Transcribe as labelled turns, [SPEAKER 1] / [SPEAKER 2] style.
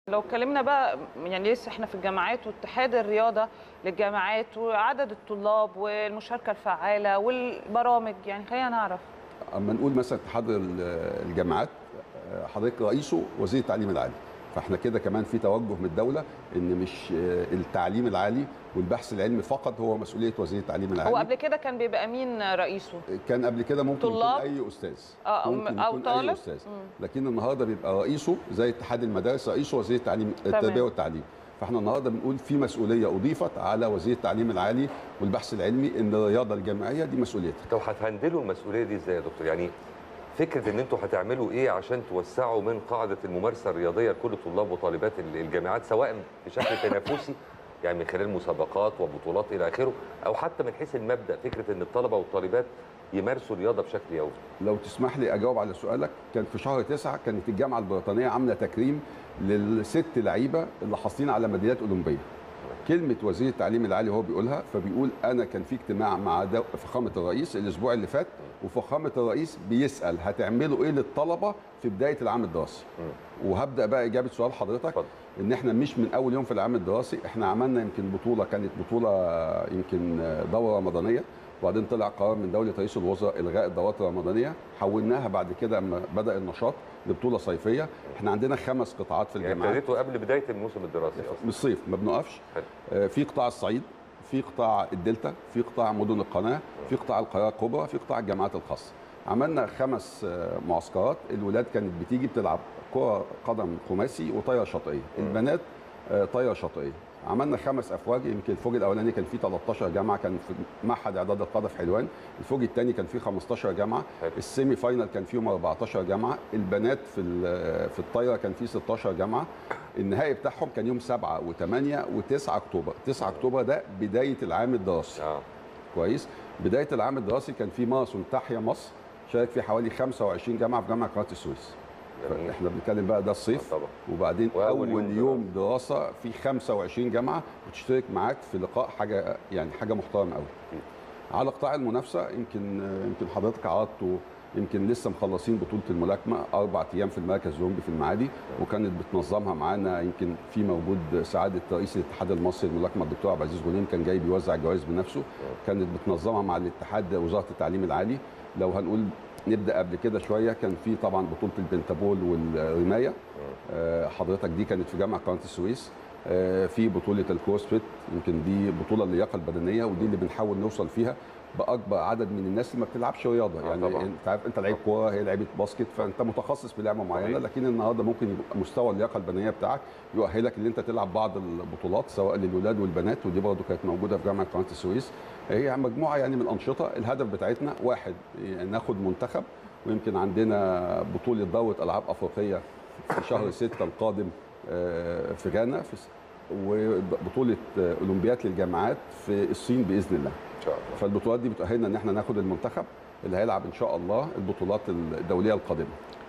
[SPEAKER 1] لو اتكلمنا بقى يعني لسه احنا في الجامعات واتحاد الرياضه للجامعات وعدد الطلاب والمشاركه الفعاله والبرامج يعني خلينا نعرف
[SPEAKER 2] اما نقول مثلا اتحاد ال- الجامعات آه، حضرتك رئيسه وزير التعليم العالي فاحنا كده كمان في توجه من الدوله ان مش آه، التعليم العالي والبحث العلمي فقط هو مسؤوليه وزير التعليم
[SPEAKER 1] هو
[SPEAKER 2] العالي
[SPEAKER 1] قبل كده كان بيبقى مين رئيسه
[SPEAKER 2] كان قبل كده ممكن
[SPEAKER 1] طلاب؟
[SPEAKER 2] يكون اي استاذ
[SPEAKER 1] آه،
[SPEAKER 2] ممكن
[SPEAKER 1] أو
[SPEAKER 2] يكون
[SPEAKER 1] طالب؟
[SPEAKER 2] اي استاذ
[SPEAKER 1] مم.
[SPEAKER 2] لكن النهارده بيبقى رئيسه زي اتحاد المدارس رئيسه وزير التعليم التربيه والتعليم فاحنا النهارده بنقول في مسؤوليه اضيفت على وزير التعليم العالي والبحث العلمي ان الرياضه الجامعيه دي مسؤوليتها
[SPEAKER 3] طب هتهندلوا المسؤوليه دي ازاي يا دكتور يعني فكره ان انتوا هتعملوا ايه عشان توسعوا من قاعده الممارسه الرياضيه لكل طلاب وطالبات ال- الجامعات سواء بشكل تنافسي يعني من خلال مسابقات وبطولات الى اخره او حتى من حيث المبدا فكره ان الطلبه والطالبات يمارسوا الرياضه بشكل يومي
[SPEAKER 2] لو تسمح لي اجاوب على سؤالك كان في شهر تسعة كانت الجامعه البريطانيه عامله تكريم للست لعيبه اللي حاصلين على ميداليات اولمبيه كلمه وزير التعليم العالي هو بيقولها فبيقول انا كان في اجتماع مع دو- فخامه الرئيس الاسبوع اللي فات وفخامه الرئيس بيسال هتعملوا ايه للطلبه في بدايه العام الدراسي وهبدا بقى اجابه سؤال حضرتك
[SPEAKER 3] اتفضل.
[SPEAKER 2] ان احنا مش من اول يوم في العام الدراسي احنا عملنا يمكن بطوله كانت بطوله يمكن دوره رمضانيه وبعدين طلع قرار من دوله رئيس الوزراء الغاء الدورات الرمضانيه حولناها بعد كده اما بدا النشاط لبطوله صيفيه احنا عندنا خمس قطاعات في
[SPEAKER 3] يعني
[SPEAKER 2] الجامعات
[SPEAKER 3] ابتديتوا قبل بدايه الموسم الدراسي اصلا
[SPEAKER 2] من الصيف ما بنقفش
[SPEAKER 3] حلو.
[SPEAKER 2] آه، في قطاع الصعيد في قطاع الدلتا في قطاع مدن القناه في قطاع القاهره الكبرى في قطاع الجامعات الخاصه عملنا خمس آه، معسكرات الولاد كانت بتيجي بتلعب كره قدم خماسي وطايره شاطئيه البنات آه، طايره شاطئيه عملنا خمس افواج يمكن الفوج الاولاني كان فيه 13 جامعه كان في معهد اعداد القاده في حلوان الفوج الثاني كان فيه 15 جامعه
[SPEAKER 3] حلو.
[SPEAKER 2] السيمي فاينل كان فيهم 14 جامعه البنات في ال- في الطايره كان فيه 16 جامعه النهائي بتاعهم كان يوم 7 و8 و9 اكتوبر 9 اكتوبر ده بدايه العام الدراسي
[SPEAKER 3] اه
[SPEAKER 2] كويس بدايه العام الدراسي كان في ماراثون تحيا مصر شارك فيه حوالي 25 جامعه في جامعه قناه السويس
[SPEAKER 3] جميل.
[SPEAKER 2] احنا بنتكلم بقى ده الصيف
[SPEAKER 3] طبعا
[SPEAKER 2] وبعدين
[SPEAKER 3] وأول
[SPEAKER 2] اول
[SPEAKER 3] يوم
[SPEAKER 2] يوم, دراسه في 25 جامعه بتشترك معاك في لقاء حاجه يعني حاجه محترمه قوي
[SPEAKER 3] أكيد.
[SPEAKER 2] على قطاع المنافسه يمكن يمكن حضرتك عرضته يمكن لسه مخلصين بطوله الملاكمه اربع ايام في المركز الاولمبي في المعادي وكانت بتنظمها معانا يمكن في موجود سعاده رئيس الاتحاد المصري للملاكمه الدكتور عبد العزيز غنيم كان جاي بيوزع الجوائز بنفسه كانت بتنظمها مع الاتحاد وزاره التعليم العالي لو هنقول نبدا قبل كده شويه كان في طبعا بطوله البنتابول والرمايه آه، حضرتك دي كانت في جامعه قناه السويس آه، في بطوله الكروسفيت يمكن دي بطوله اللياقه البدنيه ودي اللي بنحاول نوصل فيها باكبر عدد من الناس اللي ما بتلعبش رياضه
[SPEAKER 3] آه،
[SPEAKER 2] يعني
[SPEAKER 3] طبعاً.
[SPEAKER 2] انت عارف انت لعيب كوره هي لعيبه باسكت فانت متخصص في لعبه معينه
[SPEAKER 3] صحيح.
[SPEAKER 2] لكن النهارده ممكن يبقى مستوى اللياقه البدنيه بتاعك يؤهلك ان انت تلعب بعض البطولات سواء للولاد والبنات ودي برضه كانت موجوده في جامعه قناه السويس هي مجموعه يعني من الانشطه الهدف بتاعتنا واحد ناخد منتخب ويمكن عندنا بطوله دوره العاب افريقيه في شهر 6 القادم آه، في غانا في س- وبطوله آه، اولمبياد للجامعات في الصين باذن الله
[SPEAKER 3] ان شاء الله
[SPEAKER 2] فالبطولات دي بتؤهلنا ان احنا ناخد المنتخب اللي هيلعب ان شاء الله البطولات الدوليه القادمه